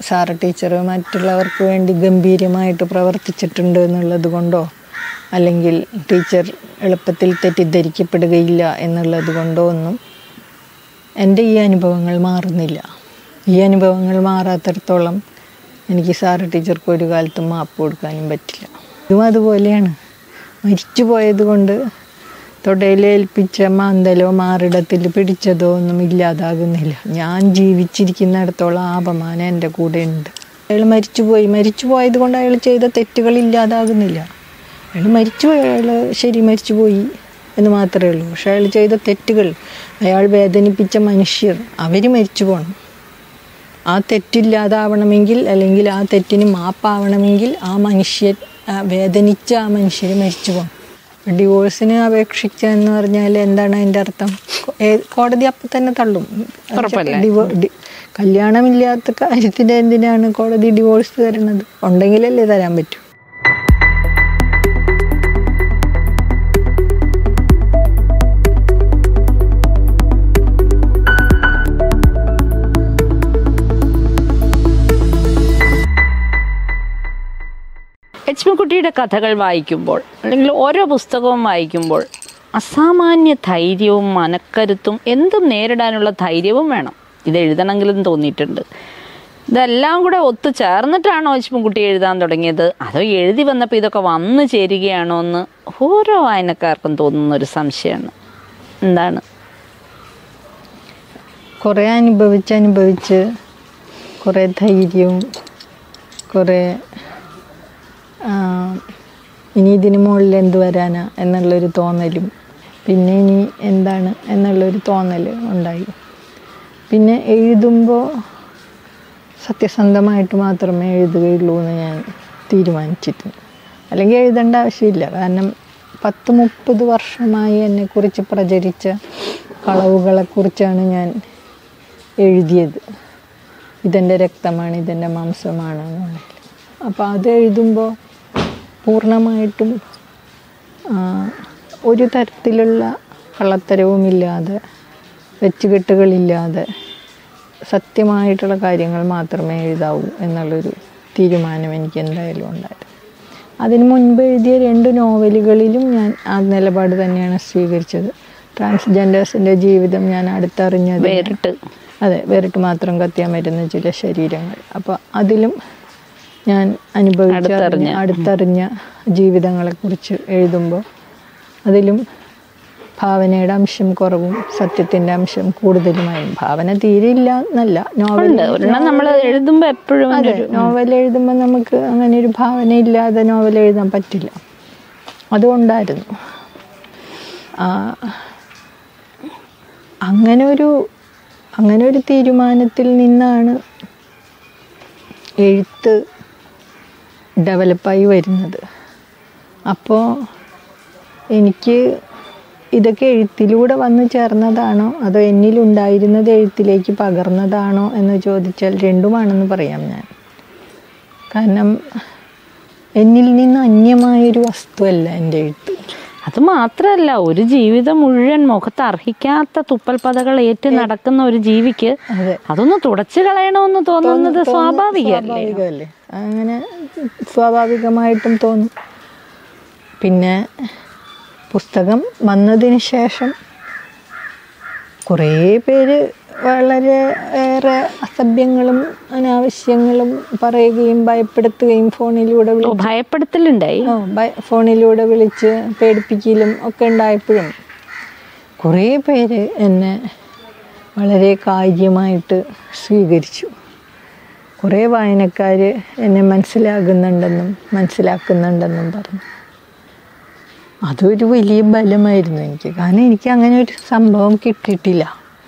Sir teacher മറ്റുള്ളവർക്ക് വേണ്ടി ഗംഭീരമായിട്ട് പ്രവർത്തിച്ചിട്ടുണ്ട് എന്നുള്ളത് കൊണ്ടോ അല്ലെങ്കിൽ ടീച്ചർ എളുപ്പത്തിൽ തെറ്റിദ്ധരിക്കപ്പെടുകയില്ല എന്നുള്ളത് കൊണ്ടോ ഒന്നും എൻ്റെ ഈ അനുഭവങ്ങൾ മാറുന്നില്ല ഈ അനുഭവങ്ങൾ മാറാത്തിടത്തോളം എനിക്ക് സാറ് ടീച്ചർക്ക് ഒരു കാലത്തും മാപ്പ് കൊടുക്കാനും പറ്റില്ല ഇതും അതുപോലെയാണ് മരിച്ചു പോയത് കൊണ്ട് തൊടയിലേൽപ്പിച്ച മാന്തലോ മാറിടത്തിൽ പിടിച്ചതോ ഒന്നും ഇല്ലാതാകുന്നില്ല ഞാൻ ജീവിച്ചിരിക്കുന്നിടത്തോളം ആ അപമാനം എൻ്റെ കൂടെ ഉണ്ട് അയാൾ മരിച്ചുപോയി മരിച്ചു പോയത് കൊണ്ട് അയാൾ ചെയ്ത തെറ്റുകൾ ഇല്ലാതാകുന്നില്ല അയാൾ മരിച്ചുപോയി അയാൾ ശരി മരിച്ചുപോയി എന്ന് മാത്രമേ ഉള്ളൂ പക്ഷെ അയാൾ ചെയ്ത തെറ്റുകൾ അയാൾ വേദനിപ്പിച്ച മനുഷ്യർ അവർ മരിച്ചു പോകണം ആ തെറ്റില്ലാതാവണമെങ്കിൽ അല്ലെങ്കിൽ ആ തെറ്റിന് മാപ്പാവണമെങ്കിൽ ആ മനുഷ്യർ ആ വേദനിച്ച ആ മനുഷ്യർ മരിച്ചു പോകണം ഡിവോഴ്സിന് അപേക്ഷിക്കുക എന്ന് പറഞ്ഞാൽ എന്താണ് അതിൻ്റെ അർത്ഥം ഏ- കോടതി അപ്പം തന്നെ തള്ളും ഡിവോ- ഡി- കല്യാണമില്ലാത്ത കാര്യത്തിന് എന്തിനാണ് കോടതി ഡിവോഴ്സ് തരുന്നത് ഉണ്ടെങ്കിലല്ലേ തരാൻ പറ്റൂ ലക്ഷ്മിക്കുട്ടിയുടെ കഥകൾ വായിക്കുമ്പോൾ അല്ലെങ്കിൽ ഓരോ പുസ്തകവും വായിക്കുമ്പോൾ അസാമാന്യ ധൈര്യവും മനക്കരുത്തും എന്തും നേരിടാനുള്ള ധൈര്യവും വേണം ഇത് എഴുതണമെങ്കിലും തോന്നിയിട്ടുണ്ട് ഇതെല്ലാം കൂടെ ഒത്തു ചേർന്നിട്ടാണോ ലക്ഷ്മിക്കുട്ടി എഴുതാൻ തുടങ്ങിയത് അതോ എഴുതി വന്നപ്പോൾ ഇതൊക്കെ വന്നു ചേരുകയാണോ എന്ന് ഓരോ വായനക്കാർക്കും തോന്നുന്ന ഒരു സംശയമാണ് എന്താണ് കുറേ അനുഭവിച്ച് അനുഭവിച്ച് കുറേ ധൈര്യവും കുറേ ആ, ഇനി ഇതിന് മുകളിൽ എന്ത് വരാനാ എന്നുള്ളൊരു തോന്നലും പിന്നെ ഇനി എന്താണ് എന്നുള്ളൊരു തോന്നൽ ഉണ്ടായി പിന്നെ എഴുതുമ്പോൾ സത്യസന്ധമായിട്ട് മാത്രമേ എഴുതുകയുള്ളൂ എന്ന് ഞാൻ തീരുമാനിച്ചിട്ടുണ്ട് അല്ലെങ്കിൽ എഴുതേണ്ട ആവശ്യമില്ല കാരണം പത്ത് മുപ്പത് വർഷമായി എന്നെക്കുറിച്ച് പ്രചരിച്ച കളവുകളെക്കുറിച്ചാണ് ഞാൻ എഴുതിയത് ഇതെൻ്റെ രക്തമാണ് ഇതെൻ്റെ മാംസമാണ് എന്നുള്ളത് അപ്പോൾ അത് എഴുതുമ്പോൾ പൂർണ്ണമായിട്ടും ആ, ഒരു തരത്തിലുള്ള കള്ളത്തരവുമില്ലാതെ വെച്ചുകെട്ടുകളില്ലാതെ സത്യമായിട്ടുള്ള കാര്യങ്ങൾ മാത്രമേ എഴുതാവൂ എന്നുള്ളൊരു തീരുമാനം എനിക്ക് എന്തായാലും ഉണ്ടായിരുന്നു അതിന് മുൻപ് എഴുതിയ രണ്ട് നോവലുകളിലും ഞാൻ ആ നിലപാട് തന്നെയാണ് സ്വീകരിച്ചത് ട്രാൻസ്ജെൻഡേഴ്സിൻ്റെ ജീവിതം ഞാൻ അടുത്തറിഞ്ഞത് വേറിട്ട് അതെ വേറിട്ട് മാത്രം കത്തിയാൻ പറ്റുന്ന ചില ശരീരങ്ങൾ അപ്പോൾ അതിലും ഞാൻ അനുഭവിച്ചറിഞ്ഞ അടുത്തറിഞ്ഞ ജീവിതങ്ങളെക്കുറിച്ച് എഴുതുമ്പോൾ അതിലും ഭാവനയുടെ അംശം കുറവും സത്യത്തിൻ്റെ അംശം കൂടുതലുമായിരുന്നു ഭാവന തീരെ ഇല്ല എന്നല്ല നോവൽ ഉണ്ട് ഒരെണ്ണം നമ്മൾ എഴുതുമ്പോൾ എപ്പോഴും അതെ നോവൽ എഴുതുമ്പോൾ നമുക്ക് അങ്ങനെ ഒരു ഭാവന ഇല്ലാതെ നോവൽ എഴുതാൻ പറ്റില്ല അതുകൊണ്ടായിരുന്നു ആ, അങ്ങനെ ഒരു അങ്ങനെ ഒരു തീരുമാനത്തിൽ നിന്നാണ് എഴുത്ത് ഡെവലപ്പായി വരുന്നത് അപ്പോൾ എനിക്ക് ഇതൊക്കെ എഴുത്തിലൂടെ വന്നു ചേർന്നതാണോ അതോ എന്നിലുണ്ടായിരുന്നത് എഴുത്തിലേക്ക് പകർന്നതാണോ എന്ന് ചോദിച്ചാൽ രണ്ടുമാണെന്ന് പറയാം ഞാൻ കാരണം എന്നിൽ നിന്ന് അന്യമായൊരു വസ്തുവല്ല എൻ്റെ എഴുത്ത് അത് മാത്രമല്ല ഒരു ജീവിതം മുഴുവൻ മുഖത്ത് അർഹിക്കാത്ത തുപ്പൽ പതകൾ ഏറ്റ് നടക്കുന്ന ഒരു ജീവിക്ക് അതെ അതൊന്ന് തുടച്ചു കളയണമെന്ന് തോന്നുന്നത് സ്വാഭാവികമല്ലേ സ്വാഭാവികമല്ലേ അങ്ങനെ സ്വാഭാവികമായിട്ടും തോന്നും പിന്നെ പുസ്തകം വന്നതിന് ശേഷം കുറേ പേര് വളരെ ഏറെ അസഭ്യങ്ങളും അനാവശ്യങ്ങളും പറയുകയും ഭയപ്പെടുത്തുകയും ഫോണിലൂടെ ഓ, വിളി ഭയപ്പെടുത്തലുണ്ടായി ഓ, ഭയ- ഫോണിലൂടെ വിളിച്ച് പേടിപ്പിക്കലും ഒക്കെ ഉണ്ടായപ്പോഴും കുറേ പേര് എന്നെ വളരെ കാര്യമായിട്ട് സ്വീകരിച്ചു കുറേ വായനക്കാർ എന്നെ മനസ്സിലാകുന്നുണ്ടെന്നും മനസ്സിലാക്കുന്നുണ്ടെന്നും പറഞ്ഞു അതൊരു വലിയ ബലമായിരുന്നു എനിക്ക് കാരണം എനിക്ക് അങ്ങനെ ഒരു സംഭവം കിട്ടിയിട്ടില്ല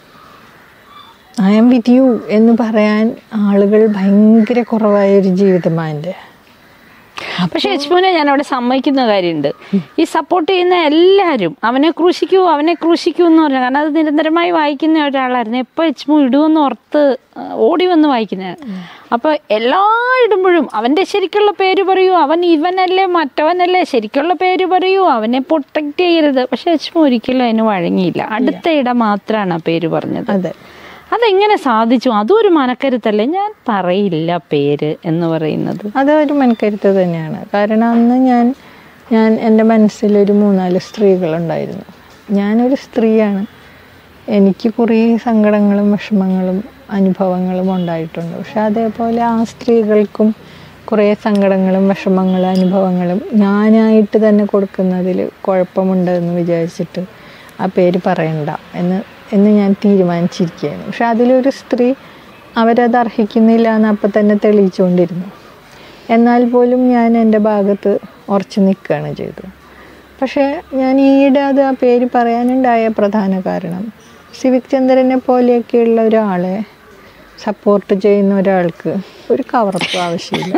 ഐ ആം വിത്ത് യു എന്ന് പറയാൻ ആളുകൾ ഭയങ്കര കുറവായ ഒരു ജീവിതമാണ് എൻ്റെ പക്ഷെ യശ്മോനെ ഞാൻ അവിടെ സമ്മതിക്കുന്ന കാര്യമുണ്ട് ഈ സപ്പോർട്ട് ചെയ്യുന്ന എല്ലാവരും അവനെ ക്രൂശിക്കൂ അവനെ ക്രൂശിക്കൂ എന്ന് പറഞ്ഞു കാരണം അത് നിരന്തരമായി വായിക്കുന്ന ഒരാളായിരുന്നു എപ്പോൾ യച്മു ഇടുമെന്ന് ഓർത്ത് ആ, ഓടി വന്ന് വായിക്കുന്ന അപ്പോൾ എല്ലാ ഇടുമ്പോഴും അവൻ്റെ ശരിക്കുള്ള പേര് പറയൂ അവൻ ഇവനല്ലേ മറ്റവനല്ലേ ശരിക്കുള്ള പേര് പറയൂ അവനെ പ്രൊട്ടക്റ്റ് ചെയ്യരുത് പക്ഷെ യച്മു ഒരിക്കലും അതിന് വഴങ്ങിയില്ല അടുത്ത ഇട മാത്രമാണ് ആ പേര് പറഞ്ഞത് അതെ അതെങ്ങനെ സാധിച്ചു അതും ഒരു മനക്കരുത്തല്ലേ ഞാൻ പറയില്ല പേര് എന്ന് പറയുന്നത് അതൊരു മെനക്കരുത്ത് തന്നെയാണ് കാരണം അന്ന് ഞാൻ ഞാൻ എൻ്റെ മനസ്സിലൊരു മൂന്നാല് സ്ത്രീകളുണ്ടായിരുന്നു ഞാനൊരു സ്ത്രീയാണ് എനിക്ക് കുറേ സങ്കടങ്ങളും വിഷമങ്ങളും അനുഭവങ്ങളും ഉണ്ടായിട്ടുണ്ട് പക്ഷെ അതേപോലെ ആ സ്ത്രീകൾക്കും കുറേ സങ്കടങ്ങളും വിഷമങ്ങളും അനുഭവങ്ങളും ഞാനായിട്ട് തന്നെ കൊടുക്കുന്നതിൽ കുഴപ്പമുണ്ട് എന്ന് വിചാരിച്ചിട്ട് ആ പേര് പറയണ്ട എന്ന് എന്ന് ഞാൻ തീരുമാനിച്ചിരിക്കുകയാണ് പക്ഷെ അതിലൊരു സ്ത്രീ അവരത് അർഹിക്കുന്നില്ല എന്ന് അപ്പം തന്നെ തെളിയിച്ചുകൊണ്ടിരുന്നു എന്നാൽ പോലും ഞാൻ എൻ്റെ ഭാഗത്ത് ഉറച്ചു നിൽക്കുകയാണ് ചെയ്തത് പക്ഷേ ഞാൻ ഈയിടെ അത് ആ പേര് പറയാനുണ്ടായ പ്രധാന കാരണം സിവിക് ചന്ദ്രനെ പോലെയൊക്കെയുള്ള ഒരാളെ സപ്പോർട്ട് ചെയ്യുന്ന ഒരാൾക്ക് ഒരു കവർപ്പ് ആവശ്യമില്ല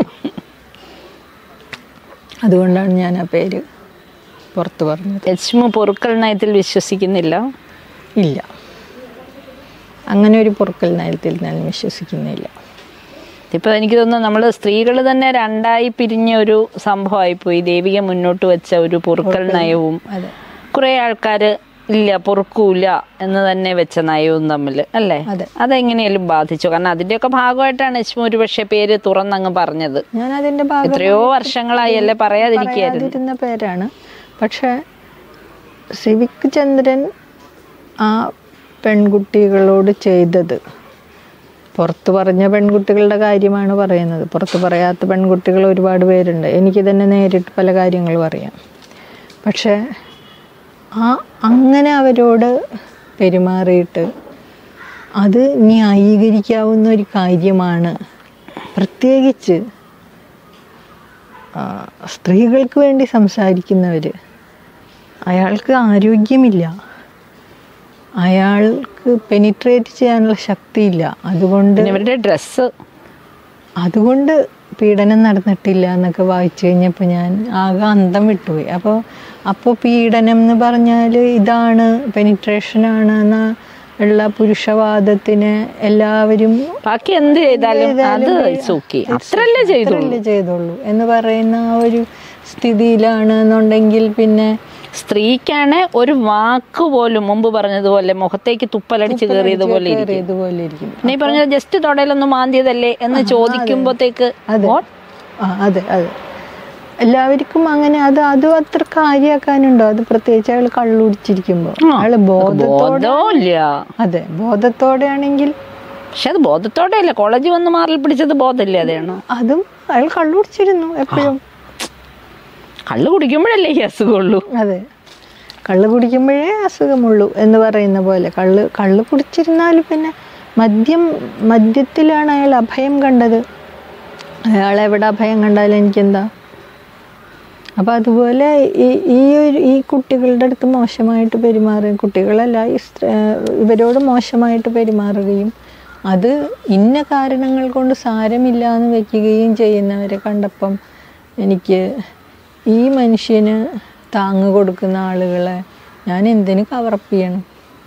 അതുകൊണ്ടാണ് ഞാൻ ആ പേര് പുറത്ത് പറഞ്ഞത് യജ്മു പൊറുക്കൽ നയത്തിൽ വിശ്വസിക്കുന്നില്ല ഇല്ല അങ്ങനെ ഒരു പൊറുക്കൽ നയത്തിൽ ഞാൻ വിശ്വസിക്കുന്നില്ല ഇപ്പൊ എനിക്ക് തോന്നുന്നു നമ്മൾ സ്ത്രീകൾ തന്നെ രണ്ടായി പിരിഞ്ഞ ഒരു സംഭവമായിപ്പോയി ദേവിക മുന്നോട്ട് വെച്ച ഒരു പൊറുക്കൽ നയവും അതെ കുറെ ആൾക്കാർ ഇല്ല പൊറുക്കൂല എന്ന് തന്നെ വെച്ച നയവും തമ്മിൽ അല്ലേ അതെ. അതെങ്ങനെയാലും ബാധിച്ചു കാരണം അതിന്റെയൊക്കെ ഭാഗമായിട്ടാണ് യശ്മു ഒരു പക്ഷെ പേര് തുറന്നങ്ങ് പറഞ്ഞത് ഞാൻ അതിൻ്റെ ഭാഗം എത്രയോ വർഷങ്ങളായി അല്ലേ പറയാതിരിക്കായിരുന്നു പറയാതിരുന്ന പേരാണ് പക്ഷെ സിവിക് ചന്ദ്രൻ ആ പെൺകുട്ടികളോട് ചെയ്തത് പുറത്ത് പറഞ്ഞ പെൺകുട്ടികളുടെ കാര്യമാണ് പറയുന്നത് പുറത്ത് പറയാത്ത പെൺകുട്ടികൾ ഒരുപാട് പേരുണ്ട് എനിക്ക് തന്നെ നേരിട്ട് പല കാര്യങ്ങളും അറിയാം പക്ഷേ ആ അങ്ങനെ അവരോട് പെരുമാറിയിട്ട് അത് ന്യായീകരിക്കാവുന്ന ഒരു കാര്യമാണ് പ്രത്യേകിച്ച് ആ, സ്ത്രീകൾക്ക് വേണ്ടി സംസാരിക്കുന്നവർ അയാൾക്ക് ആരോഗ്യമില്ല അയാൾക്ക് പെനിട്രേറ്റ് ചെയ്യാനുള്ള ശക്തിയില്ല അതുകൊണ്ട് പിന്നെ ഇവരുടെ ഡ്രസ്സ് അതുകൊണ്ട് പീഡനം നടന്നിട്ടില്ല എന്നൊക്കെ വായിച്ചു കഴിഞ്ഞപ്പോൾ ഞാൻ ആകെ അന്തം വിട്ടുപോയി അപ്പോൾ അപ്പോൾ പീഡനം എന്ന് പറഞ്ഞാൽ ഇതാണ് പെനിട്രേഷനാണ് എന്ന ഉള്ള പുരുഷവാദത്തിന് എല്ലാവരും ബാക്കി എന്ത് ചെയ്താലും അത് സൂക്കി അത്രല്ലേ ചെയ്തു അത്രയല്ലേ ചെയ്തുള്ളൂ എന്ന് പറയുന്ന ആ ഒരു സ്ഥിതിയിലാണ് എന്നുണ്ടെങ്കിൽ പിന്നെ സ്ത്രീക്കാണ് ഒരു വാക്ക് പോലും മുമ്പ് പറഞ്ഞതുപോലെ മുഖത്തേക്ക് തുപ്പലടിച്ച് കയറിയതുപോലെ ഇരിക്കും കയറിയതുപോലെ ഇരിക്കും പിന്നെ ഈ പറഞ്ഞ ജസ്റ്റ് തൊടയിലൊന്ന് മാന്തിയതല്ലേ എന്ന് ചോദിക്കുമ്പോഴത്തേക്ക് അതെ what? ആ അതെ അതെ എല്ലാവർക്കും അങ്ങനെ അത് അതും അത്ര കാര്യമാക്കാനുണ്ടോ അത് പ്രത്യേകിച്ച് അയാൾ കള്ളുടിച്ചിരിക്കുമ്പോൾ അയാൾ ബോധത്തോടെ ബോധമില്ല അതെ ബോധത്തോടെ ആണെങ്കിൽ പക്ഷെ അത് ബോധത്തോടെ അല്ല കോളേജിൽ വന്ന് മാറിൽ പിടിച്ചത് ബോധമില്ല അതെയാണോ അതും അയാൾ കള്ളുടിച്ചിരുന്നു എപ്പോഴും കള്ള് കുടിക്കുമ്പോഴല്ലേ ഈ അസുഖമുള്ളൂ അതെ കള്ള് കുടിക്കുമ്പോഴേ അസുഖമുള്ളൂ എന്ന് പറയുന്ന പോലെ കള്ള് കള്ള് കുടിച്ചിരുന്നാൽ പിന്നെ മദ്യം മദ്യത്തിലാണ് അയാൾ അഭയം കണ്ടത് അയാൾ എവിടെ അഭയം കണ്ടാലും എനിക്കെന്താ അപ്പം അതുപോലെ ഈ ഈ ഒരു ഈ കുട്ടികളുടെ അടുത്ത് മോശമായിട്ട് പെരുമാറുകയും കുട്ടികളല്ല ഈ സ്ത്രീ- ഇവരോട് മോശമായിട്ട് പെരുമാറുകയും അത് ഇന്ന കാരണങ്ങൾ കൊണ്ട് സാരമില്ല എന്ന് വെക്കുകയും ചെയ്യുന്നവരെ കണ്ടപ്പം എനിക്ക് ഈ മനുഷ്യന് താങ്ങ് കൊടുക്കുന്ന ആളുകളെ ഞാൻ എന്തിന് കവറപ്പ് ചെയ്യണം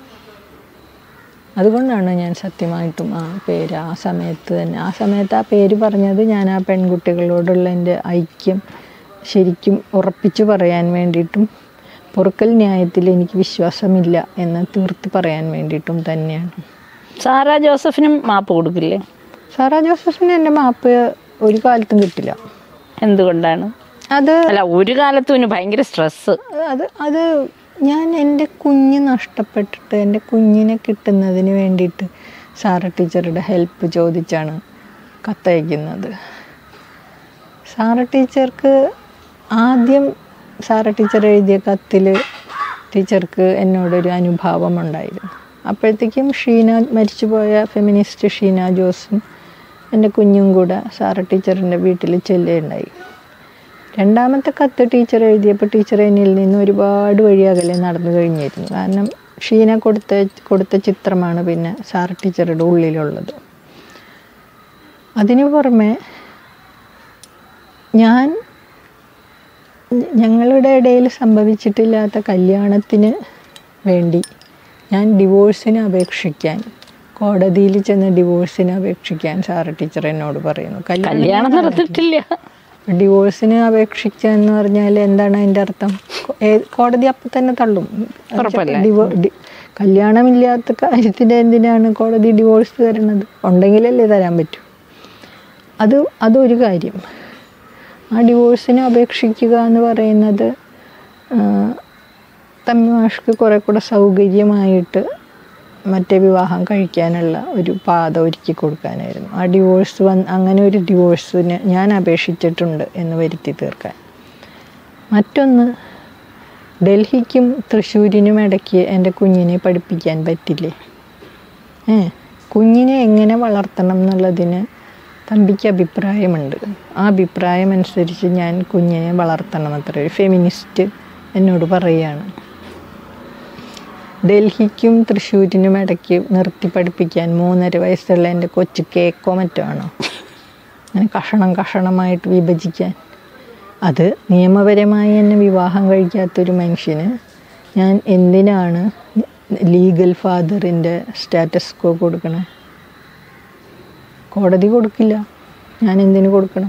അതുകൊണ്ടാണ് ഞാൻ സത്യമായിട്ടും ആ പേര് ആ സമയത്ത് തന്നെ ആ സമയത്ത് ആ പേര് പറഞ്ഞത് ഞാൻ ആ പെൺകുട്ടികളോടുള്ള എൻ്റെ ഐക്യം ശരിക്കും ഉറപ്പിച്ചു പറയാൻ വേണ്ടിയിട്ടും പൊറുക്കൽ ന്യായത്തിൽ എനിക്ക് വിശ്വാസമില്ല എന്ന് തീർത്ത് പറയാൻ വേണ്ടിയിട്ടും തന്നെയാണ് സാറ ജോസഫിനും മാപ്പ് കൊടുക്കില്ലേ സാറാ ജോസഫിന് എൻ്റെ മാപ്പ് ഒരു കാലത്തും കിട്ടില്ല എന്തുകൊണ്ടാണ് അത് അല്ല ഒരു കാലത്തും ഇനി ഭയങ്കര സ്ട്രെസ് അത് അത് ഞാൻ എൻ്റെ കുഞ്ഞ് നഷ്ടപ്പെട്ടിട്ട് എൻ്റെ കുഞ്ഞിനെ കിട്ടുന്നതിന് വേണ്ടിയിട്ട് സാറ ടീച്ചറുടെ ഹെൽപ്പ് ചോദിച്ചാണ് കത്തയക്കുന്നത് സാറ ടീച്ചർക്ക് ആദ്യം സാറ ടീച്ചർ എഴുതിയ കത്തിൽ ടീച്ചർക്ക് എന്നോടൊരു അനുഭാവം ഉണ്ടായിരുന്നു അപ്പോഴത്തേക്കും ഷീന മരിച്ചുപോയ ഫെമിനിസ്റ്റ് ഷീന ജോസും എൻ്റെ കുഞ്ഞും കൂടെ സാറ ടീച്ചറിൻ്റെ വീട്ടിൽ ചെല്ലുകയുണ്ടായി രണ്ടാമത്തെ കത്ത് ടീച്ചർ എഴുതിയപ്പോൾ ടീച്ചർ എന്നിൽ നിന്ന് ഒരുപാട് വഴി അകലെ നടന്നു കഴിഞ്ഞിരുന്നു കാരണം ഷീന കൊടുത്ത കൊടുത്ത ചിത്രമാണ് പിന്നെ സാർ ടീച്ചറുടെ ഉള്ളിലുള്ളത് അതിനു പുറമെ ഞാൻ ഞ- ഞങ്ങളുടെ ഇടയിൽ സംഭവിച്ചിട്ടില്ലാത്ത കല്യാണത്തിന് വേണ്ടി ഞാൻ ഡിവോഴ്സിന് അപേക്ഷിക്കാൻ കോടതിയിൽ ചെന്ന് ഡിവോഴ്സിന് അപേക്ഷിക്കാൻ സാറ് ടീച്ചർ എന്നോട് പറയുന്നു കല്യാണം നടത്തിയിട്ടില്ല ഡിവോഴ്സിന് അപേക്ഷിക്കുക എന്ന് പറഞ്ഞാൽ എന്താണ് അതിൻ്റെ അർത്ഥം കോ- ഏ- കോടതി അപ്പം തന്നെ തള്ളും ഉറപ്പല്ലേ? ഡിവോ- ഡി- കല്യാണമില്ലാത്ത കാര്യത്തിന് എന്തിനാണ് കോടതി ഡിവോഴ്സ് തരുന്നത് ഉണ്ടെങ്കിലല്ലേ തരാൻ പറ്റൂ അത് അതൊരു കാര്യം ആ ഡിവോഴ്സിന് അപേക്ഷിക്കുക എന്ന് പറയുന്നത് ആ, തമ്മി മാഷ്ക്ക് കുറെ കൂടെ സൗകര്യമായിട്ട് മറ്റേ വിവാഹം കഴിക്കാനുള്ള ഒരു പാത ഒരുക്കി കൊടുക്കാനായിരുന്നു ആ ഡിവോഴ്സ് വന്ന് അങ്ങനെ ഒരു ഡിവോഴ്സിന് ഞാൻ അപേക്ഷിച്ചിട്ടുണ്ട് എന്ന് വരുത്തി തീർക്കാൻ മറ്റൊന്ന് ഡൽഹിക്കും തൃശ്ശൂരിനും ഇടയ്ക്ക് എൻ്റെ കുഞ്ഞിനെ പഠിപ്പിക്കാൻ പറ്റില്ലേ ഏ കുഞ്ഞിനെ എങ്ങനെ വളർത്തണം എന്നുള്ളതിന് തമ്പിക്ക് അഭിപ്രായമുണ്ട് ആ അഭിപ്രായം അനുസരിച്ച് ഞാൻ കുഞ്ഞിനെ വളർത്തണം അത്ര ഒരു ഫെമിനിസ്റ്റ് എന്നോട് പറയുകയാണ് ഡൽഹിക്കും തൃശ്ശൂരിനും ഇടയ്ക്ക് നിർത്തി പഠിപ്പിക്കാൻ മൂന്നര വയസ്സുള്ള എൻ്റെ കൊച്ചു കേക്കോ മറ്റോ ആണോ അങ്ങനെ കഷണം കഷണമായിട്ട് വിഭജിക്കാൻ അത് നിയമപരമായി എന്നെ വിവാഹം കഴിക്കാത്തൊരു മനുഷ്യന് ഞാൻ എന്തിനാണ് ലീഗൽ ഫാദറിൻ്റെ സ്റ്റാറ്റസ് കോ കൊടുക്കണേ കോടതി കൊടുക്കില്ല ഞാൻ എന്തിനു കൊടുക്കണം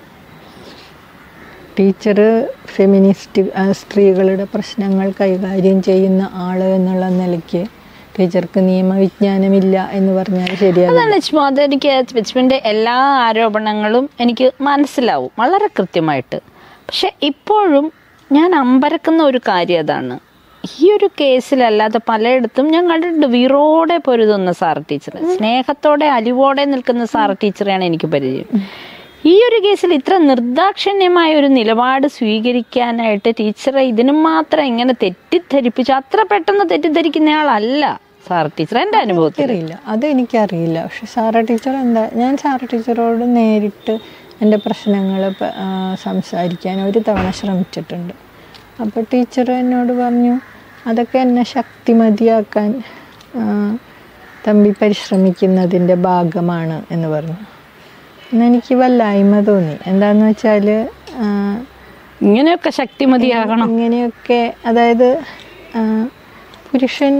ടീച്ചർ ഫെമിനിസ്റ്റ് ആ, സ്ത്രീകളുടെ പ്രശ്നങ്ങൾ കൈകാര്യം ചെയ്യുന്ന ആൾ എന്നുള്ള നിലയ്ക്ക് ടീച്ചർക്ക് നിയമവിജ്ഞാനമില്ല എന്ന് പറഞ്ഞാൽ ശരിയാണ് അതാണ് ലക്ഷ്മി അതെനിക്ക് ലക്ഷ്മിൻ്റെ എല്ലാ ആരോപണങ്ങളും എനിക്ക് മനസ്സിലാവും വളരെ കൃത്യമായിട്ട് പക്ഷെ ഇപ്പോഴും ഞാൻ അമ്പരക്കുന്ന ഒരു കാര്യം അതാണ് ഈ ഒരു കേസിലല്ലാതെ പലയിടത്തും ഞാൻ കണ്ടിട്ടുണ്ട് വീറോടെ പൊരുതുന്ന സാർ ടീച്ചർ സ്നേഹത്തോടെ അലിവോടെ നിൽക്കുന്ന സാർ ടീച്ചറെയാണ് എനിക്ക് പരിചയം ഈ ഒരു കേസിൽ ഇത്ര നിർദാക്ഷിണ്യമായ ഒരു നിലപാട് സ്വീകരിക്കാനായിട്ട് ടീച്ചറെ ഇതിനും മാത്രം ഇങ്ങനെ തെറ്റിദ്ധരിപ്പിച്ചു അത്ര പെട്ടെന്ന് തെറ്റിദ്ധരിക്കുന്നയാളല്ല സാർ ടീച്ചർ എൻ്റെ അനുഭവത്തിൽ അറിയില്ല അതെനിക്കറിയില്ല പക്ഷെ സാറ ടീച്ചർ എന്താ ഞാൻ സാറ ടീച്ചറോട് നേരിട്ട് എൻ്റെ പ്രശ്നങ്ങൾ പ- ആ, സംസാരിക്കാൻ ഒരു തവണ ശ്രമിച്ചിട്ടുണ്ട് അപ്പോൾ ടീച്ചർ എന്നോട് പറഞ്ഞു അതൊക്കെ എന്നെ ശക്തിമതിയാക്കാൻ ആ, തമ്പി പരിശ്രമിക്കുന്നതിൻ്റെ ഭാഗമാണ് എന്ന് പറഞ്ഞു ഇന്ന് എനിക്ക് വല്ലായ്മ തോന്നി എന്താന്ന് വെച്ചാൽ ഇങ്ങനെയൊക്കെ ശക്തിമതിയാകണം ഇങ്ങനെയൊക്കെ അതായത് ആ, പുരുഷൻ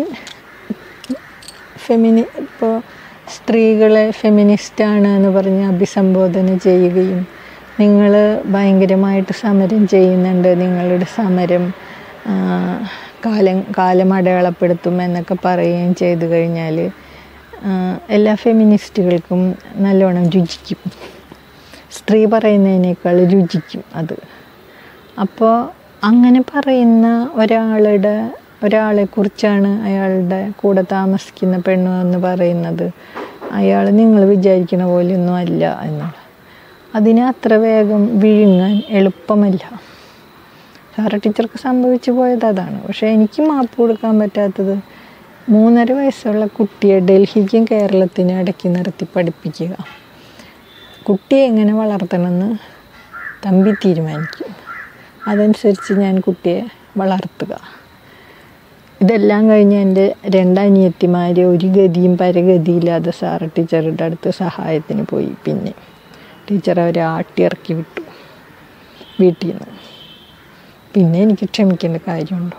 ഫെമിനി ഇപ്പോൾ സ്ത്രീകളെ ഫെമിനിസ്റ്റാണ് എന്ന് പറഞ്ഞ് അഭിസംബോധന ചെയ്യുകയും നിങ്ങൾ ഭയങ്കരമായിട്ട് സമരം ചെയ്യുന്നുണ്ട് നിങ്ങളുടെ സമരം ആ, കാലം കാലം അടയാളപ്പെടുത്തും എന്നൊക്കെ പറയുകയും ചെയ്തു കഴിഞ്ഞാൽ ആ, എല്ലാ ഫെമിനിസ്റ്റുകൾക്കും നല്ലോണം രുചിക്കും സ്ത്രീ പറയുന്നതിനേക്കാൾ രുചിക്കും അത് അപ്പോൾ അങ്ങനെ പറയുന്ന ഒരാളുടെ ഒരാളെ കുറിച്ചാണ് അയാളുടെ കൂടെ താമസിക്കുന്ന പെണ്ണു എന്ന് പറയുന്നത് അയാൾ നിങ്ങൾ വിചാരിക്കുന്ന പോലെയൊന്നും അല്ല എന്നുള്ള അതിനെ അത്ര വേഗം വിഴുങ്ങാൻ എളുപ്പമല്ല സാറ ടീച്ചർക്ക് സംഭവിച്ചു പോയത് അതാണ് പക്ഷേ എനിക്ക് മാപ്പ് കൊടുക്കാൻ പറ്റാത്തത് മൂന്നര വയസ്സുള്ള കുട്ടിയെ ഡൽഹിക്കും കേരളത്തിനും ഇടയ്ക്ക് നിർത്തി പഠിപ്പിക്കുക കുട്ടിയെ എങ്ങനെ വളർത്തണമെന്ന് തമ്പി തീരുമാനിക്കും അതനുസരിച്ച് ഞാൻ കുട്ടിയെ വളർത്തുക ഇതെല്ലാം കഴിഞ്ഞ് എൻ്റെ രണ്ടനിയത്തിമാർ ഒരു ഗതിയും പരഗതിയില്ലാതെ സാറ് ടീച്ചറുടെ അടുത്ത് സഹായത്തിന് പോയി പിന്നെ ടീച്ചർ അവരെ ആട്ടിയിറക്കി വിട്ടു വീട്ടിൽ നിന്ന് പിന്നെ എനിക്ക് ക്ഷമിക്കേണ്ട കാര്യമുണ്ടോ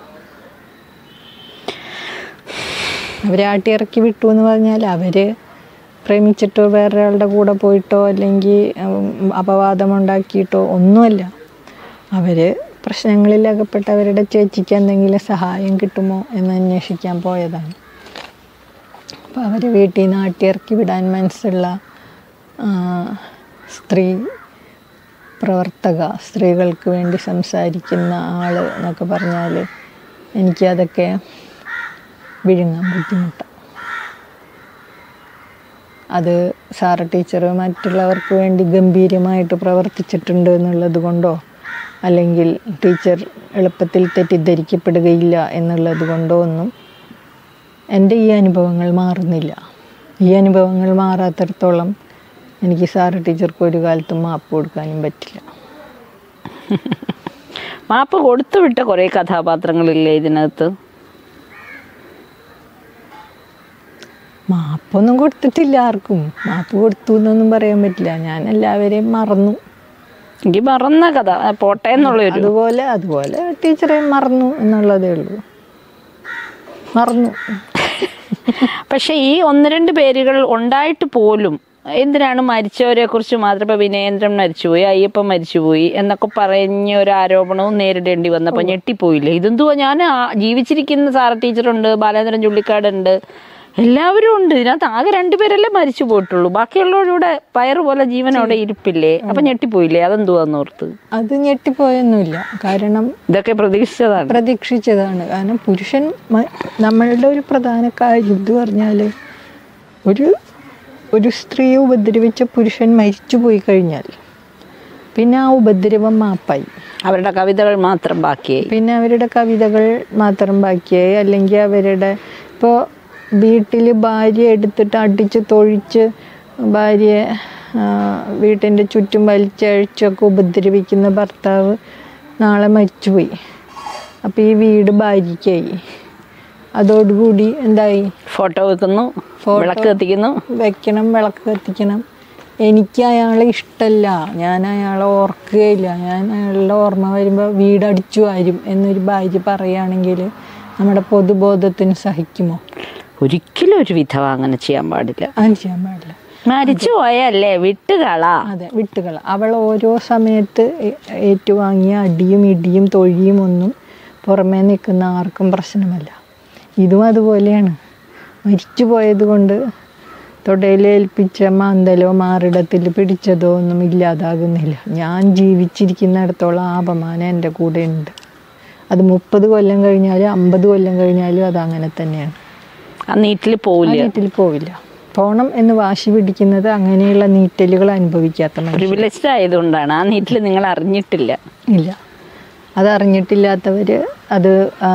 അവരെ ആട്ടിയിറക്കി വിട്ടു എന്ന് പറഞ്ഞാൽ അവർ പ്രേമിച്ചിട്ടോ വേറൊരാളുടെ കൂടെ പോയിട്ടോ അല്ലെങ്കിൽ ഉം, അപവാദമുണ്ടാക്കിയിട്ടോ ഒന്നുമല്ല അവർ പ്രശ്നങ്ങളിൽ അകപ്പെട്ട അവരുടെ ചേച്ചിക്ക് എന്തെങ്കിലും സഹായം കിട്ടുമോ എന്ന് അന്വേഷിക്കാൻ പോയതാണ് അപ്പോൾ അവരെ വീട്ടിൽ നിന്ന് ആട്ടിയിറക്കി വിടാൻ മനസ്സുള്ള ആ, സ്ത്രീ പ്രവർത്തക സ്ത്രീകൾക്ക് വേണ്ടി സംസാരിക്കുന്ന ആൾ എന്നൊക്കെ പറഞ്ഞാൽ എനിക്കതൊക്കെ വിഴുങ്ങാൻ ബുദ്ധിമുട്ടാണ് അത് സാറ ടീച്ചർ മറ്റുള്ളവർക്ക് വേണ്ടി ഗംഭീരമായിട്ട് പ്രവർത്തിച്ചിട്ടുണ്ട് എന്നുള്ളത് കൊണ്ടോ അല്ലെങ്കിൽ ടീച്ചർ എളുപ്പത്തിൽ തെറ്റിദ്ധരിക്കപ്പെടുകയില്ല എന്നുള്ളത് കൊണ്ടോ ഒന്നും എൻ്റെ ഈ അനുഭവങ്ങൾ മാറുന്നില്ല ഈ അനുഭവങ്ങൾ മാറാത്തിടത്തോളം എനിക്ക് സാറ് ടീച്ചർക്ക് ഒരു കാലത്തും മാപ്പ് കൊടുക്കാനും പറ്റില്ല മാപ്പ് കൊടുത്തു വിട്ട കുറേ കഥാപാത്രങ്ങളില്ലേ ഇതിനകത്ത് മാപ്പൊന്നും കൊടുത്തിട്ടില്ല ആർക്കും മാപ്പ് കൊടുത്തു എന്നൊന്നും പറയാൻ പറ്റില്ല ഞാൻ എല്ലാവരെയും മറന്നു എനിക്ക് മറന്ന കഥ ആ, പോട്ടെ എന്നുള്ളൊരു അതുപോലെ അതുപോലെ ടീച്ചറെ മറന്നു എന്നുള്ളതേ ഉള്ളൂ മറന്നു പക്ഷെ ഈ ഒന്ന് രണ്ട് പേരുകൾ ഉണ്ടായിട്ട് പോലും എന്തിനാണ് മരിച്ചവരെ കുറിച്ച് മാത്രം ഇപ്പൊ വിനയേന്ദ്രൻ മരിച്ചുപോയി അയ്യപ്പൻ മരിച്ചുപോയി എന്നൊക്കെ പറഞ്ഞ ഒരു ആരോപണവും നേരിടേണ്ടി വന്നപ്പോ ഞെട്ടിപ്പോയില്ലേ ഇതെന്തുവാ ഞാൻ ആ- ജീവിച്ചിരിക്കുന്ന സാറ ടീച്ചറുണ്ട് ബാലേന്ദ്രൻ ചുള്ളിക്കാടുണ്ട് എല്ലാവരും ഉണ്ട് ഇതിനകത്ത് ആകെ രണ്ടുപേരല്ലേ മരിച്ചു പോയിട്ടുള്ളൂ ബാക്കിയുള്ളവരുടെ പയറ് പോലെ ജീവൻ അവിടെ ഇരിപ്പില്ലേ അപ്പൊ ഞെട്ടിപ്പോയില്ലേ അതെന്തുവാന്ന് ഓർത്ത് അത് ഞെട്ടിപ്പോയൊന്നുമില്ല കാരണം ഇതൊക്കെ പ്രതീക്ഷിച്ചതാണ് പ്രതീക്ഷിച്ചതാണ് കാരണം പുരുഷൻ മ- നമ്മളുടെ ഒരു പ്രധാന കാര്യം ഇത് പറഞ്ഞാൽ ഒരു ഒരു സ്ത്രീയെ ഉപദ്രവിച്ച പുരുഷൻ മരിച്ചു പോയി കഴിഞ്ഞാൽ പിന്നെ ആ ഉപദ്രവം മാപ്പായി അവരുടെ കവിതകൾ മാത്രം ബാക്കിയായി പിന്നെ അവരുടെ കവിതകൾ മാത്രം ബാക്കിയായി അല്ലെങ്കിൽ അവരുടെ ഇപ്പോൾ വീട്ടിൽ ഭാര്യ എടുത്തിട്ട് അടിച്ച് തൊഴിച്ച് ഭാര്യയെ വീട്ടിൻ്റെ ചുറ്റും വലിച്ചഴിച്ചൊക്കെ ഉപദ്രവിക്കുന്ന ഭർത്താവ് നാളെ മരിച്ചുപോയി അപ്പോൾ ഈ വീട് ഭാര്യയ്ക്കായി അതോടുകൂടി എന്തായി ഫോട്ടോ വെക്കുന്നു ഫോട്ടോ- വിളക്ക് കത്തിക്കുന്നു വെക്കണം വിളക്ക് കത്തിക്കണം എനിക്ക് അയാളെ ഇഷ്ടമല്ല ഞാൻ അയാളെ ഓർക്കുകയില്ല ഞാൻ അയാളുടെ ഓർമ്മ വരുമ്പോൾ വീടടിച്ചു വാരും എന്നൊരു ഭാര്യ പറയുകയാണെങ്കിൽ നമ്മുടെ പൊതുബോധത്തിന് സഹിക്കുമോ ഒരിക്കലും ഒരു വിധവ അങ്ങനെ ചെയ്യാൻ പാടില്ല അത് ചെയ്യാൻ പാടില്ല മരിച്ചു പോയല്ലേ വിട്ടുകള അതെ വിട്ടുകള അവൾ ഓരോ സമയത്ത് ഏ- ഏറ്റുവാങ്ങിയ അടിയും ഇടിയും തൊഴിയും ഒന്നും പുറമേ നിൽക്കുന്ന ആർക്കും പ്രശ്നമല്ല ഇതും അതുപോലെയാണ് മരിച്ചു പോയത് കൊണ്ട് തൊടയിലേൽപ്പിച്ച മാന്തലോ മാറിടത്തിൽ പിടിച്ചതോ ഒന്നും ഇല്ലാതാകുന്നില്ല ഞാൻ ജീവിച്ചിരിക്കുന്നിടത്തോളം ആ അപമാനം എൻ്റെ കൂടെ ഉണ്ട് അത് മുപ്പത് കൊല്ലം കഴിഞ്ഞാലും അമ്പത് കൊല്ലം കഴിഞ്ഞാലും അത് അങ്ങനെ തന്നെയാണ് ആ നീറ്റിൽ ആ പോവില്ല വീട്ടിൽ പോവില്ല പോണം എന്ന് വാശി പിടിക്കുന്നത് അങ്ങനെയുള്ള നീറ്റലുകൾ അനുഭവിക്കാത്ത മനുഷ്യർ പ്രിവിലേജ്ഡ് ആയതുകൊണ്ടാണ് ആ നീറ്റിൽ നിങ്ങൾ അറിഞ്ഞിട്ടില്ല ഇല്ല അതറിഞ്ഞിട്ടില്ലാത്തവർ അത്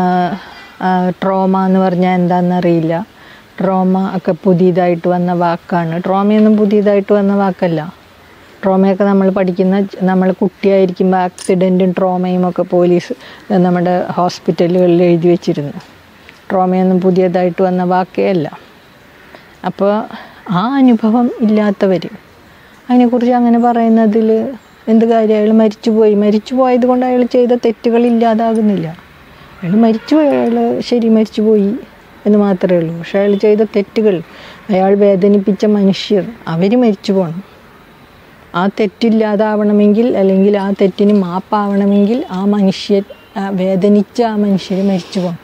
ട്രോമ എന്ന് പറഞ്ഞാൽ എന്താണെന്നറിയില്ല ട്രോമ ഒക്കെ പുതിയതായിട്ട് വന്ന വാക്കാണ് ട്രോമയൊന്നും പുതിയതായിട്ട് വന്ന വാക്കല്ല ട്രോമയൊക്കെ നമ്മൾ പഠിക്കുന്ന നമ്മൾ കുട്ടിയായിരിക്കുമ്പോൾ ആക്സിഡൻറ്റും ട്രോമയും ഒക്കെ പോലീസ് ഏഹ്, നമ്മുടെ ഹോസ്പിറ്റലുകളിൽ എഴുതി വെച്ചിരുന്നു ട്രോമയൊന്നും പുതിയതായിട്ട് വന്ന വാക്കേ അല്ല അപ്പോൾ ആ അനുഭവം ഇല്ലാത്തവർ അതിനെക്കുറിച്ച് അങ്ങനെ പറയുന്നതിൽ എന്ത് കാര്യം അയാൾ മരിച്ചുപോയി മരിച്ചു പോയത് കൊണ്ട് അയാൾ ചെയ്ത തെറ്റുകൾ ഇല്ലാതാകുന്നില്ല അയാൾ മരിച്ചുപോയി അയാൾ ശരി മരിച്ചുപോയി എന്ന് മാത്രമേ ഉള്ളൂ പക്ഷെ അയാൾ ചെയ്ത തെറ്റുകൾ അയാൾ വേദനിപ്പിച്ച മനുഷ്യർ അവർ മരിച്ചു പോകണം ആ തെറ്റില്ലാതാവണമെങ്കിൽ അല്ലെങ്കിൽ ആ തെറ്റിന് മാപ്പാവണമെങ്കിൽ ആ മനുഷ്യർ ആ വേദനിച്ച ആ മനുഷ്യർ മരിച്ചു പോകണം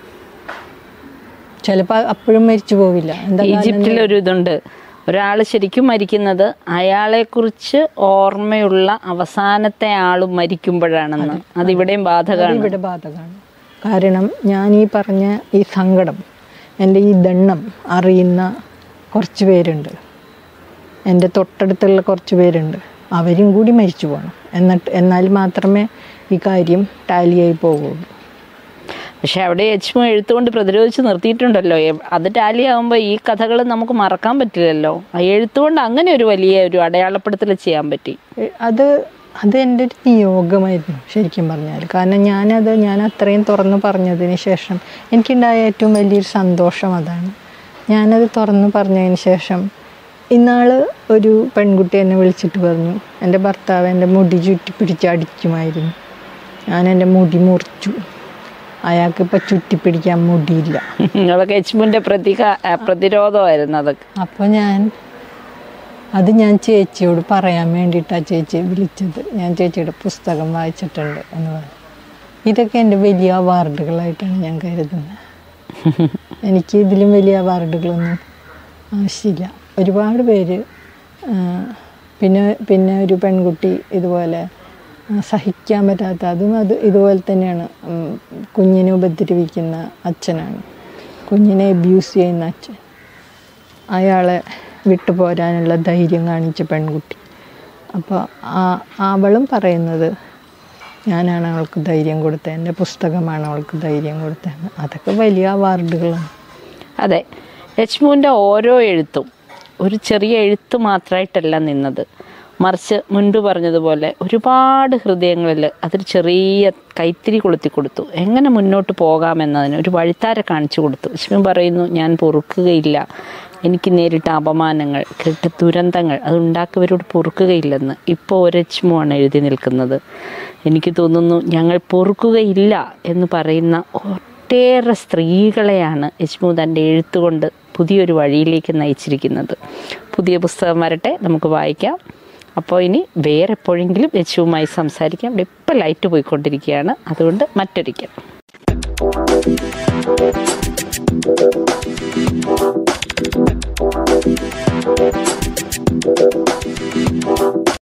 ചിലപ്പോൾ അപ്പോഴും മരിച്ചു പോവില്ല എന്താ കാരണം ഈജിപ്തിൽ ഒരു ഇതുണ്ട് ഒരാൾ ശരിക്കും മരിക്കുന്നത് അയാളെക്കുറിച്ച് ഓർമ്മയുള്ള അവസാനത്തെ ആളും മരിക്കുമ്പോഴാണെന്ന് അതിവിടെയും ബാധകമാണ് ഇവിടെ ബാധകമാണ് കാരണം ഞാൻ ഈ പറഞ്ഞ ഈ സങ്കടം എൻ്റെ ഈ ദണ്ണം അറിയുന്ന കുറച്ച് പേരുണ്ട് എൻ്റെ തൊട്ടടുത്തുള്ള കുറച്ച് പേരുണ്ട് അവരും കൂടി മരിച്ചു പോകണം എന്നിട്ട് എന്നാൽ മാത്രമേ ഈ കാര്യം ടാലിയായി പോകുള്ളൂ പക്ഷെ അവിടെ എച്ച് എഴുത്തുകൊണ്ട് പ്രതിരോധിച്ച് നിർത്തിയിട്ടുണ്ടല്ലോ എ- അത് ടാലി ആകുമ്പോൾ ഈ കഥകൾ നമുക്ക് മറക്കാൻ പറ്റില്ലല്ലോ ആ എഴുത്തുകൊണ്ട് അങ്ങനെ ഒരു വലിയ ഒരു അടയാളപ്പെടുത്തൽ ചെയ്യാൻ പറ്റി എ- അത് അത് എൻ്റെ ഒരു നിയോഗമായിരുന്നു ശരിക്കും പറഞ്ഞാൽ കാരണം ഞാനത് ഞാൻ അത്രയും തുറന്നു പറഞ്ഞതിന് ശേഷം എനിക്കുണ്ടായ ഏറ്റവും വലിയൊരു സന്തോഷം അതാണ് ഞാനത് തുറന്നു പറഞ്ഞതിന് ശേഷം ഇന്നാൾ ഒരു പെൺകുട്ടി എന്നെ വിളിച്ചിട്ട് പറഞ്ഞു എൻ്റെ ഭർത്താവ് എൻ്റെ മുടി ചുറ്റി പിടിച്ച് അടിക്കുമായിരുന്നു ഞാൻ എൻ്റെ മുടി മുറിച്ചു അയാൾക്കിപ്പോൾ ചുറ്റിപ്പിടിക്കാൻ മുടിയില്ല നിങ്ങളൊക്കെ എച്ച്മുൻ്റെ പ്രതിക ആ, പ്രതിരോധമായിരുന്നു അതൊക്കെ അപ്പോൾ ഞാൻ അത് ഞാൻ ചേച്ചിയോട് പറയാൻ വേണ്ടിയിട്ടാണ് ചേച്ചി വിളിച്ചത് ഞാൻ ചേച്ചിയുടെ പുസ്തകം വായിച്ചിട്ടുണ്ട് എന്ന് പറഞ്ഞു ഇതൊക്കെ എൻ്റെ വലിയ അവാർഡുകളായിട്ടാണ് ഞാൻ കരുതുന്നത് എനിക്ക് ഇതിലും വലിയ അവാർഡുകളൊന്നും ആവശ്യമില്ല ഒരുപാട് പേര് ആ, പിന്നെ പിന്നെ ഒരു പെൺകുട്ടി ഇതുപോലെ ആ, സഹിക്കാൻ പറ്റാത്ത അതും അത് ഇതുപോലെ തന്നെയാണ് ഉം, കുഞ്ഞിനെ ഉപദ്രവിക്കുന്ന അച്ഛനാണ് കുഞ്ഞിനെ അബ്യൂസ് ചെയ്യുന്ന അച്ഛൻ അയാളെ വിട്ടുപോരാനുള്ള ധൈര്യം കാണിച്ച പെൺകുട്ടി അപ്പോൾ ആ അവളും പറയുന്നത് ഞാനാണ് അവൾക്ക് ധൈര്യം കൊടുത്തത് എൻ്റെ പുസ്തകമാണ് അവൾക്ക് ധൈര്യം കൊടുത്തതെന്ന് അതൊക്കെ വലിയ അവാർഡുകളാണ് അതെ യച്മുവിൻ്റെ ഓരോ എഴുത്തും ഒരു ചെറിയ എഴുത്ത് മാത്രമായിട്ടല്ല നിന്നത് മറിച്ച് മുൻപ് പറഞ്ഞതുപോലെ ഒരുപാട് ഹൃദയങ്ങളിൽ അതൊരു ചെറിയ കൈത്തിരി കൊളുത്തി കൊടുത്തു എങ്ങനെ മുന്നോട്ട് പോകാമെന്നതിന് ഒരു വഴിത്താര കാണിച്ചു കൊടുത്തു ലക്ഷ്മി പറയുന്നു ഞാൻ പൊറുക്കുകയില്ല എനിക്ക് നേരിട്ട അപമാനങ്ങൾ കേട്ട ദുരന്തങ്ങൾ അത് ഉണ്ടാക്കിയവരോട് പൊറുക്കുകയില്ലെന്ന് ഇപ്പോൾ ഒരച്മുവാണ് എഴുതി നിൽക്കുന്നത് എനിക്ക് തോന്നുന്നു ഞങ്ങൾ പൊറുക്കുകയില്ല എന്ന് പറയുന്ന ഒട്ടേറെ സ്ത്രീകളെയാണ് യശ്മു തൻ്റെ എഴുത്തുകൊണ്ട് പുതിയൊരു വഴിയിലേക്ക് നയിച്ചിരിക്കുന്നത് പുതിയ പുസ്തകം വരട്ടെ നമുക്ക് വായിക്കാം അപ്പോൾ ഇനി വേറെ എപ്പോഴെങ്കിലും യച്ചുവുമായി സംസാരിക്കാം ഇവിടെ ഇപ്പം ലൈറ്റ് പോയിക്കൊണ്ടിരിക്കുകയാണ് അതുകൊണ്ട് മറ്റൊരിക്കൽ